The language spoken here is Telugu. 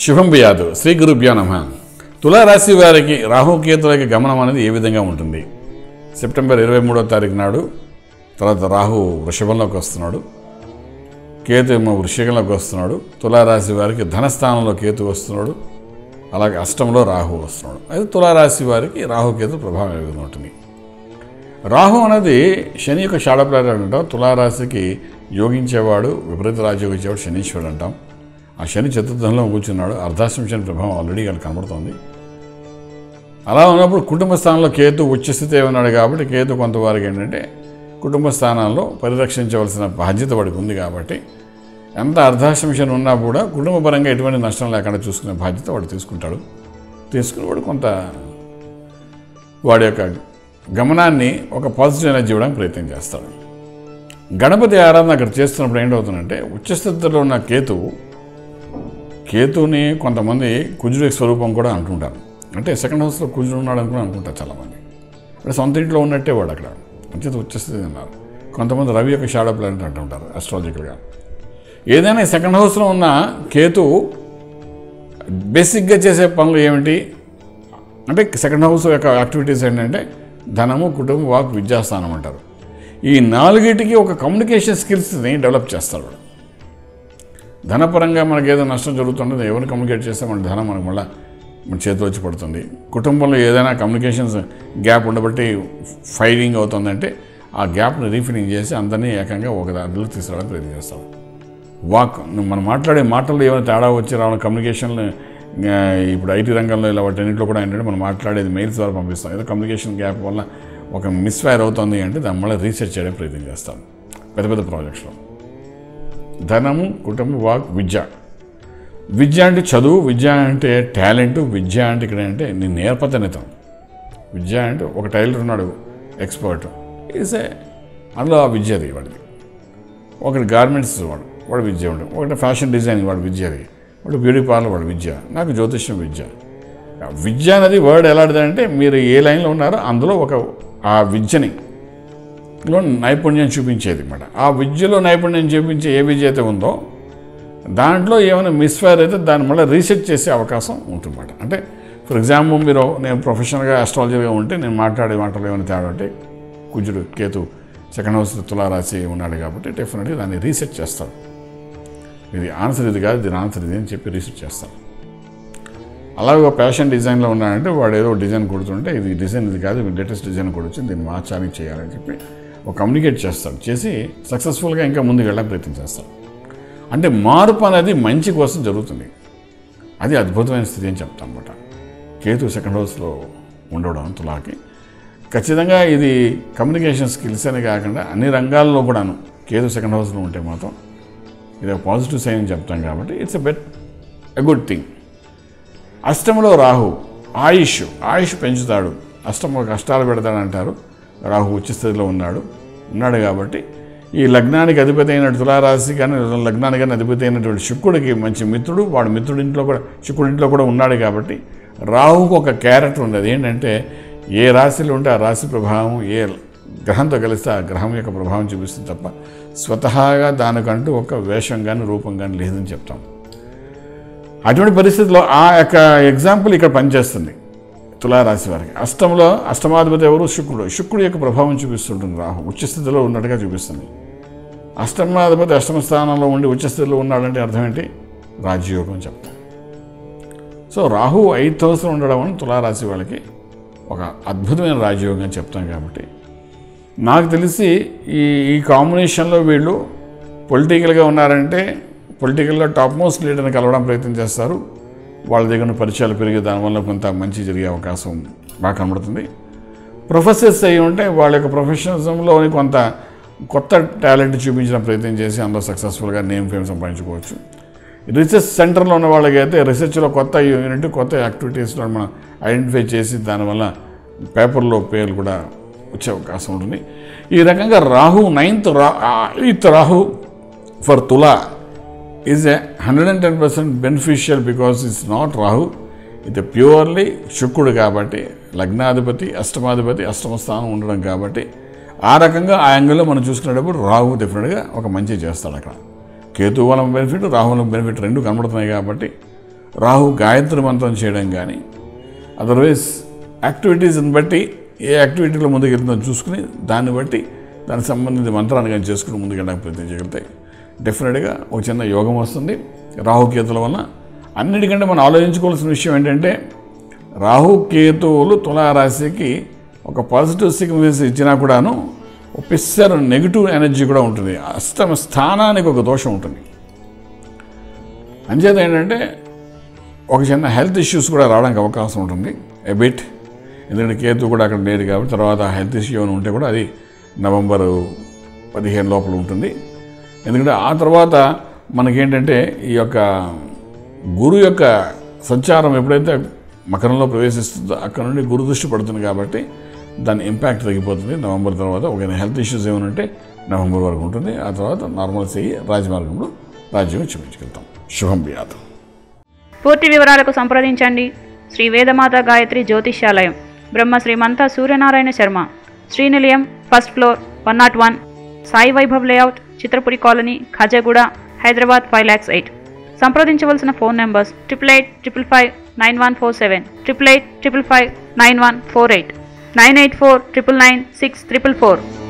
శుభం బియాదు శ్రీ గురుభ్యో నమ తులారాశి వారికి రాహుకేతుల యొక్క గమనం అనేది ఏ విధంగా ఉంటుంది సెప్టెంబర్ ఇరవై మూడో తారీఖు నాడు తర్వాత రాహు వృషభంలోకి వస్తున్నాడు కేతు ఏమో వృషికంలోకి వస్తున్నాడు తులారాశి వారికి ధనస్థానంలో కేతు వస్తున్నాడు అలాగే అష్టంలో రాహు వస్తున్నాడు అయితే తులారాశి వారికి రాహుకేతు ప్రభావం ఏ విధంగా ఉంటుంది రాహు అనేది శని యొక్క షాడో ప్లానెట్ అంటాం తులారాశికి యోగించేవాడు విపరీత రాజయోగించేవాడు శనీశ్వరుడు అంటాం ఆ శని చతుర్థంలో కూర్చున్నాడు అర్ధాశ్రం శని ప్రభావం ఆల్రెడీ ఇక్కడ కనబడుతోంది అలా ఉన్నప్పుడు కుటుంబ స్థానంలో కేతు ఉచ్చస్థితి ఉన్నాడు కాబట్టి కేతు కొంతవారికి ఏంటంటే కుటుంబ స్థానాల్లో పరిరక్షించవలసిన బాధ్యత వాడికి ఉంది కాబట్టి ఎంత అర్ధాశ్రం శని ఉన్నా కూడా కుటుంబపరంగా ఎటువంటి నష్టం లేకుండా చూసుకునే బాధ్యత వాడు తీసుకుంటాడు తీసుకుని వాడు కొంత వాడి యొక్క గమనాన్ని ఒక పాజిటివ్ ఎనర్జీ ఇవ్వడానికి ప్రయత్నం చేస్తాడు గణపతి ఆరాధన అక్కడ చేస్తున్నప్పుడు ఏంటవుతుందంటే ఉచ్చస్థితిలో ఉన్న కేతువు కేతుని కొంతమంది కుజుడి స్వరూపం కూడా అంటుంటారు అంటే సెకండ్ హౌస్లో కుజుడు ఉన్నాడు అని కూడా అనుకుంటారు చాలామంది అంటే సొంత ఇంట్లో ఉన్నట్టే వాడు అక్కడ అంచేత వచ్చేస్తుంది అన్నారు కొంతమంది రవి యొక్క షాడో ప్లానెట్ అంటుంటారు అస్ట్రాలజికల్గా ఏదైనా సెకండ్ హౌస్లో ఉన్న కేతు బేసిక్గా చేసే పనులు ఏమిటి అంటే సెకండ్ హౌస్ యొక్క యాక్టివిటీస్ ఏంటంటే ధనము కుటుంబం వాక్ విద్యాస్థానం అంటారు ఈ నాలుగిటికి ఒక కమ్యూనికేషన్ స్కిల్స్ని డెవలప్ చేస్తాడు వాడు ధనపరంగా మనకి ఏదో నష్టం జరుగుతుంటుంది ఎవరిని కమ్యూనికేట్ చేస్తే మన ధనం మనకు మళ్ళీ మన చేతిలో వచ్చి పడుతుంది కుటుంబంలో ఏదైనా కమ్యూనికేషన్స్ గ్యాప్ ఉండబట్టి ఫైరింగ్ అవుతుందంటే ఆ గ్యాప్ని రీఫిలింగ్ చేసి అందరినీ ఏకంగా ఒక దాంట్లో తీసుకురావడానికి ప్రయత్నం చేస్తాం వాక్ మనం మాట్లాడే మాటల్లో ఏమైనా తేడా వచ్చి రావడం కమ్యూనికేషన్లు ఆ, ఇప్పుడు ఐటీ రంగంలో ఇలా వాటన్నింటిలో కూడా ఏంటంటే మనం మాట్లాడేది మెయిల్స్ ద్వారా పంపిస్తాం ఏదో కమ్యూనికేషన్ గ్యాప్ వల్ల ఒక మిస్ఫైర్ అవుతుంది అంటే దాన్ని మళ్ళీ రీసెర్చ్ చేయడానికి ప్రయత్నం చేస్తాం పెద్ద పెద్ద ప్రాజెక్ట్స్లో ధనము కుటుంబం వాక్ విద్య విద్య అంటే చదువు విద్య అంటే టాలెంట్ విద్య అంటే ఇక్కడ అంటే నీ నేర్పతనితం విద్య అంటే ఒక టైలర్ ఉన్నాడు ఎక్స్పర్ట్ ఈసే అందులో ఆ విద్య అది వాడిది ఒకటి గార్మెంట్స్ వాడు వాడు విద్య ఉండు ఒకటి ఫ్యాషన్ డిజైనింగ్ వాడు విద్య అది వాడు బ్యూటీ పార్లర్ వాడు విద్య నాకు జ్యోతిష్యం విద్య విద్య అనేది వర్డ్ ఎలాంటిదంటే మీరు ఏ లైన్లో ఉన్నారో అందులో ఒక ఆ విద్యని లో నైపుణ్యం చూపించేది అనమాట ఆ విద్యలో నైపుణ్యం చూపించే ఏ విద్య అయితే ఉందో దాంట్లో ఏమైనా మిస్ఫైర్ అయితే దాన్ని మళ్ళీ రీసెర్చ్ చేసే అవకాశం ఉంటుందన్నమాట అంటే ఫర్ ఎగ్జాంపుల్ మీరు నేను ప్రొఫెషనల్గా ఆస్ట్రాలజీగా ఉంటే నేను మాట్లాడే మాటలు ఏమైనా తేడా అంటే కుజుడు కేతు సెకండ్ హౌస్ తులారాశి ఉన్నాడు కాబట్టి డెఫినెట్గా దాన్ని రీసెర్చ్ చేస్తాడు ఇది ఆన్సర్ ఇది కాదు దీని ఆన్సర్ ఇది అని చెప్పి రీసెర్చ్ చేస్తాడు అలాగే ఒక ఫ్యాషన్ డిజైన్లో ఉన్నాడంటే వాడు ఏదో డిజైన్ కొడుతుంటే ఇది డిజైన్ ఇది కాదు లేటెస్ట్ డిజైన్ కూడా వచ్చింది దీన్ని మార్చాలి చేయాలని చెప్పి ఒక కమ్యూనికేట్ చేస్తాడు చేసి సక్సెస్ఫుల్గా ఇంకా ముందుకు వెళ్ళడానికి ప్రయత్నం చేస్తాడు అంటే మార్పు అనేది మంచి కోసం జరుగుతుంది అది అద్భుతమైన స్థితి అని చెప్తాను అనమాట కేతు సెకండ్ హౌస్లో ఉండడం తులాకి ఖచ్చితంగా ఇది కమ్యూనికేషన్ స్కిల్స్ అనే కాకుండా అన్ని రంగాల్లో కూడాను కేతు సెకండ్ హౌస్లో ఉంటే మాత్రం ఇది ఒక పాజిటివ్ సైన్ అని చెప్తాం కాబట్టి it's a bet a good thing అష్టంలో రాహు ఆయుష్ ఆయుష్ పెంచుతాడు అష్టంలో కష్టాలు పెడతాడంటారు రాహు ఉచ్చస్థితిలో ఉన్నాడు ఉన్నాడు కాబట్టి ఈ లగ్నానికి అధిపతి అయిన తులారాశి కానీ లగ్నానికి కానీ అధిపతి అయినటువంటి శుక్రుడికి మంచి మిత్రుడు వాడు మిత్రుడి ఇంట్లో కూడా శుక్రుడి ఇంట్లో కూడా ఉన్నాడు కాబట్టి రాహుకు ఒక క్యారెక్టర్ ఉంది ఏంటంటే ఏ రాశిలో ఉంటే ఆ రాశి ప్రభావం ఏ గ్రహంతో కలిస్తే ఆ గ్రహం యొక్క ప్రభావం చూపిస్తుంది తప్ప స్వతహాగా దానికంటూ ఒక వేషం కానీ రూపం కానీ లేదని చెప్తాం అటువంటి పరిస్థితుల్లో ఆ యొక్క ఎగ్జాంపుల్ ఇక్కడ పనిచేస్తుంది తులారాశి వారికి అష్టంలో అష్టమాధిపతి ఎవరు శుక్రుడు శుక్రుడు యొక్క ప్రభావం చూపిస్తుంటుంది రాహు ఉచ్చస్థితిలో ఉన్నట్టుగా చూపిస్తుంది అష్టమాధిపతి అష్టమ స్థానంలో ఉండి ఉచ్చస్థితిలో ఉన్నాడంటే అర్థం ఏంటి రాజయోగం అని చెప్తాం సో రాహు ఐదు హౌస్లో ఉండడం అని తులారాశి వాళ్ళకి ఒక అద్భుతమైన రాజయోగం అని చెప్తాం కాబట్టి నాకు తెలిసి ఈ ఈ కాంబినేషన్లో వీళ్ళు పొలిటికల్గా ఉన్నారంటే పొలిటికల్లో టాప్ మోస్ట్ లీడర్ని కలవడం ప్రయత్నం చేస్తారు వాళ్ళ దగ్గర ఉన్న పరిచయాలు పెరిగి దానివల్ల కొంత మంచి జరిగే అవకాశం బాగా కనబడుతుంది ప్రొఫెసర్స్ అయి ఉంటే వాళ్ళ యొక్క ప్రొఫెషనలిజంలోని కొంత కొత్త టాలెంట్ చూపించడం ప్రయత్నం చేసి అందులో సక్సెస్ఫుల్గా నేమ్ ఫేమ్ సంపాదించుకోవచ్చు రీసెర్చ్ సెంటర్లో ఉన్న వాళ్ళకి అయితే రీసెర్చ్లో కొత్త యూనిట్ కొత్త యాక్టివిటీస్లో మనం ఐడెంటిఫై చేసి దానివల్ల పేపర్లో పేర్లు కూడా వచ్చే అవకాశం ఉంటుంది ఈ రకంగా రాహు నైన్త్ రా eighth Rahu for Tula is a hundred and ten percent beneficial because it's not Rahu ఇది ప్యూర్లీ శుక్రుడు కాబట్టి లగ్నాధిపతి అష్టమాధిపతి అష్టమ స్థానం ఉండడం కాబట్టి ఆ రకంగా ఆ యాంగిల్లో మనం చూసుకునేటప్పుడు రాహు డెఫినెట్గా ఒక మంచి చేస్తాడు అక్కడ కేతు వల్ల బెనిఫిట్ రాహు వల్ల బెనిఫిట్ రెండు కనబడుతున్నాయి కాబట్టి రాహు గాయత్రి మంత్రం చేయడం కానీ అదర్వైజ్ యాక్టివిటీస్ని బట్టి ఏ యాక్టివిటీలో ముందుకు వెళ్తుందో చూసుకుని దాన్ని బట్టి దానికి సంబంధించిన మంత్రాన్ని కానీ చేసుకుని ముందుకు వెళ్ళడానికి ప్రయత్నం చేయగలిగితే డెఫినెట్గా ఒక చిన్న యోగం వస్తుంది రాహుకేతుల వలన అన్నిటికంటే మనం ఆలోచించుకోవాల్సిన విషయం ఏంటంటే రాహుకేతువులు తులారాశికి ఒక పాజిటివ్ సిగ్నిఫికెన్స్ ఇచ్చినా కూడాను ఒక పిస్సర్ నెగిటివ్ ఎనర్జీ కూడా ఉంటుంది అష్టమ స్థానానికి ఒక దోషం ఉంటుంది అంచేత ఏంటంటే ఒక చిన్న హెల్త్ ఇష్యూస్ కూడా రావడానికి అవకాశం ఉంటుంది ఎబిట్ ఎందుకంటే కేతు కూడా అక్కడ లేడు కాబట్టి తర్వాత హెల్త్ ఇష్యూ ఏమైనా ఉంటే కూడా అది నవంబరు పదిహేను లోపల ఉంటుంది ఎందుకంటే ఆ తర్వాత మనకేంటంటే ఈ యొక్క గురు యొక్క సంచారం ఎప్పుడైతే మకరంలో ప్రవేశిస్తుందో అక్కడ నుండి గురు దృష్టి పడుతుంది కాబట్టి దాని ఇంపాక్ట్ తగ్గిపోతుంది నవంబర్ తర్వాత ఒక హెల్త్ ఇష్యూస్ ఏమైనా ఉంటే నవంబర్ వరకు ఉంటుంది ఆ తర్వాత నార్మల్స్ అయ్యి రాజమార్గంలో రాజ్యం చూపించగలుగుతాం శుభం వ్యాధం పూర్తి వివరాలకు సంప్రదించండి Shri Vedamata Gayatri Jyotishyalayam Brahma Srimantha Suryanarayana Sharma Srinilayam first floor one naught one Sai Vaibhav layout Chitrapuri colony Khajaguda Hyderabad five lakhs eight సంప్రదించవలసిన phone numbers triple eight triple five nine one four seven triple eight triple five nine one four eight nine eight four triple nine six triple four